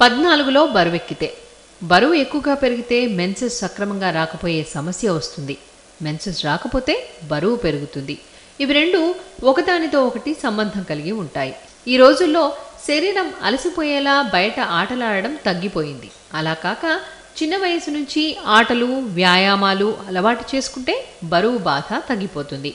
పద్నాలుగులో బరువెక్కితే బరువు ఎక్కువగా పెరిగితే మెన్సెస్ సక్రమంగా రాకపోయే సమస్య వస్తుంది మెన్సెస్ రాకపోతే బరువు పెరుగుతుంది ఇవి రెండు ఒకదానితో ఒకటి సంబంధం కలిగి ఉంటాయి ఈ రోజుల్లో శరీరం అలసిపోయేలా బయట ఆటలాడడం తగ్గిపోయింది అలా కాక చిన్న వయసు నుంచి ఆటలు వ్యాయామాలు అలవాటు చేసుకుంటే బరువు బాధ తగ్గిపోతుంది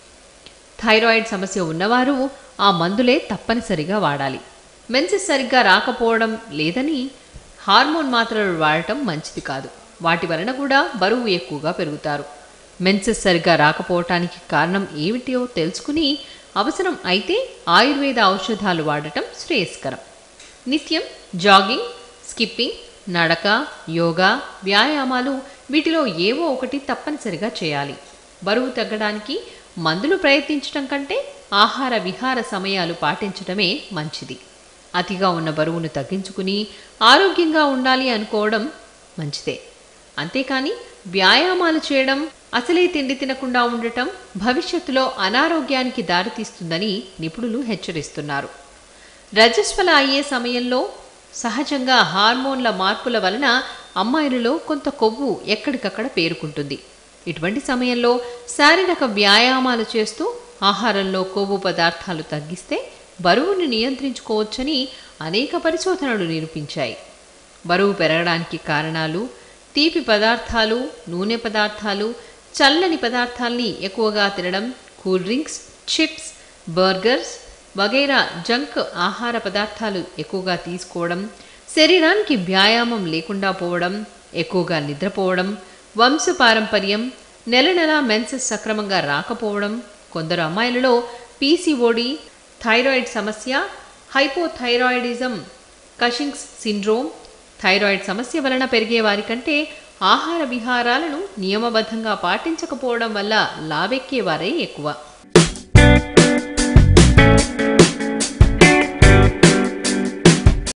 థైరాయిడ్ సమస్య ఉన్నవారు ఆ మందులే తప్పనిసరిగా వాడాలి మెన్సెస్ సరిగ్గా రాకపోవడం లేదని హార్మోన్ మాత్రలు వాడటం మంచిది కాదు వాటి వలన కూడా బరువు ఎక్కువగా పెరుగుతారు మెన్సెస్ సరిగ్గా రాకపోవటానికి కారణం ఏమిటో తెలుసుకుని అవసరం అయితే ఆయుర్వేద ఔషధాలు వాడటం శ్రేయస్కరం నిత్యం జాగింగ్ స్కిప్పింగ్ నడక యోగా వ్యాయామాలు వీటిలో ఏవో ఒకటి తప్పనిసరిగా చేయాలి బరువు తగ్గడానికి మందులు ప్రయత్నించటం కంటే ఆహార విహార సమయాలు పాటించడమే మంచిది అతిగా ఉన్న బరువును తగ్గించుకుని ఆరోగ్యంగా ఉండాలి అనుకోవడం మంచిదే అంతేకాని వ్యాయామాలు చేయడం అసలే తిండి తినకుండా ఉండటం భవిష్యత్తులో అనారోగ్యానికి దారితీస్తుందని నిపుణులు హెచ్చరిస్తున్నారు రజస్వల అయ్యే సమయంలో సహజంగా హార్మోన్ల మార్పుల వలన అమ్మాయిలలో కొంత కొవ్వు ఎక్కడికక్కడ పేరుకుంటుంది ఇటువంటి సమయంలో శారీరక వ్యాయామాలు చేస్తూ ఆహారంలో కొవ్వు పదార్థాలు తగ్గిస్తే బరువుని నియంత్రించుకోవచ్చని అనేక పరిశోధనలు నిరూపించాయి బరువు పెరగడానికి కారణాలు తీపి పదార్థాలు నూనె పదార్థాలు చల్లని పదార్థాల్ని ఎక్కువగా తినడం కూల్ డ్రింక్స్ చిప్స్ బర్గర్స్ వగైరా జంక్ ఆహార పదార్థాలు ఎక్కువగా తీసుకోవడం శరీరానికి వ్యాయామం లేకుండా పోవడం ఎక్కువగా నిద్రపోవడం వంశపారంపర్యం నెల నెలా మెన్సెస్ సక్రమంగా రాకపోవడం కొందరు అమ్మాయిలలో పీసీఓడి థైరాయిడ్ సమస్య హైపోథైరాయిడిజం కషింగ్స్ సిండ్రోమ్ థైరాయిడ్ సమస్య వలన పెరిగే వారి కంటే ఆహార విహారాలను నియమబద్ధంగా పాటించకపోవడం వల్ల లావెక్కే వారే ఎక్కువ